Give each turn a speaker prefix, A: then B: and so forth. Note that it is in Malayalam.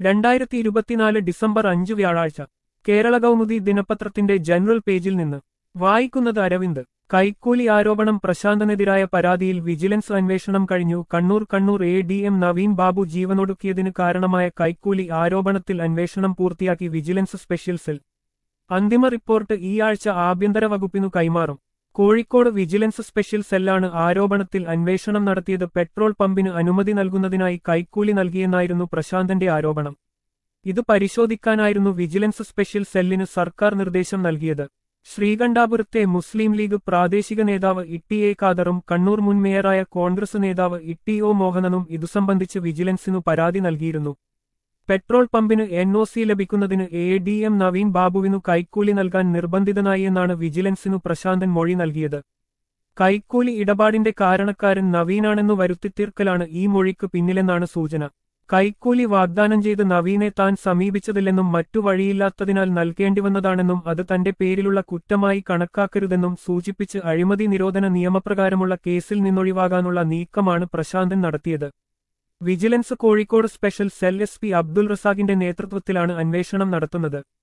A: രണ്ടായിരത്തി ഇരുപത്തിനാല് ഡിസംബർ അഞ്ച് വ്യാഴാഴ്ച കേരള കൗമുദി ദിനപത്രത്തിന്റെ ജനറൽ പേജിൽ നിന്ന് വായിക്കുന്നത് അരവിന്ദ് കൈക്കൂലി ആരോപണം പ്രശാന്തനെതിരായ പരാതിയിൽ വിജിലൻസ് അന്വേഷണം കഴിഞ്ഞു Kannur Kannur A D M Naveen Babu ജീവനൊടുക്കിയതിന് കാരണമായ കൈക്കൂലി ആരോപണത്തിൽ അന്വേഷണം പൂർത്തിയാക്കി വിജിലൻസ് സ്പെഷ്യൽ സെൽ അന്തിമ റിപ്പോർട്ട് ഈ ആഴ്ച ആഭ്യന്തര വകുപ്പിനു കൈമാറും കോഴിക്കോട് വിജിലൻസ് സ്പെഷ്യൽ സെല്ലാണ് ആരോപണത്തിൽ അന്വേഷണം നടത്തിയത് പെട്രോൾ പമ്പിന് അനുമതി നൽകുന്നതിനായി കൈക്കൂലി നൽകിയെന്നായിരുന്നു പ്രശാന്തന്റെ ആരോപണം ഇത് പരിശോധിക്കാനായിരുന്നു വിജിലൻസ് സ്പെഷ്യൽ സെല്ലിന് സർക്കാർ നിർദ്ദേശം നൽകിയത് ശ്രീകണ്ഠാപുരത്തെ മുസ്ലിം ലീഗ് പ്രാദേശിക നേതാവ് ഇട്ടി എ ഖാദറും കണ്ണൂർ മുൻ മേയറായ കോൺഗ്രസ് നേതാവ് ഇട്ടി ഒ മോഹനനും ഇതു സംബന്ധിച്ച് വിജിലൻസിനു പരാതി നൽകിയിരുന്നു പെട്രോൾ പമ്പിന് എൻ ഒ സി ലഭിക്കുന്നതിന് എ ഡി എം നവീൻ ബാബുവിനു കൈക്കൂലി നൽകാൻ നിർബന്ധിതനായി എന്നാണ് വിജിലൻസിനു പ്രശാന്തൻ മൊഴി നൽകിയത് കൈക്കൂലി ഇടപാടിന്റെ കാരണക്കാരൻ നവീനാണെന്നു വരുത്തിത്തീർക്കലാണ് ഈ മൊഴിക്ക് പിന്നിലെന്നാണ് സൂചന കൈക്കൂലി വാഗ്ദാനം ചെയ്ത് നവീനെ താൻ സമീപിച്ചതില്ലെന്നും മറ്റു വഴിയില്ലാത്തതിനാൽ നൽകേണ്ടിവന്നതാണെന്നും അത് തന്റെ പേരിലുള്ള കുറ്റമായി കണക്കാക്കരുതെന്നും സൂചിപ്പിച്ച് അഴിമതി നിരോധന നിയമപ്രകാരമുള്ള കേസിൽ നിന്നൊഴിവാകാനുള്ള നീക്കമാണ് പ്രശാന്തൻ നടത്തിയത് vigilance Kozhikode special cell S P Abdul റസാഖിന്റെ നേതൃത്വത്തിലാണ് അന്വേഷണം നടത്തുന്നത്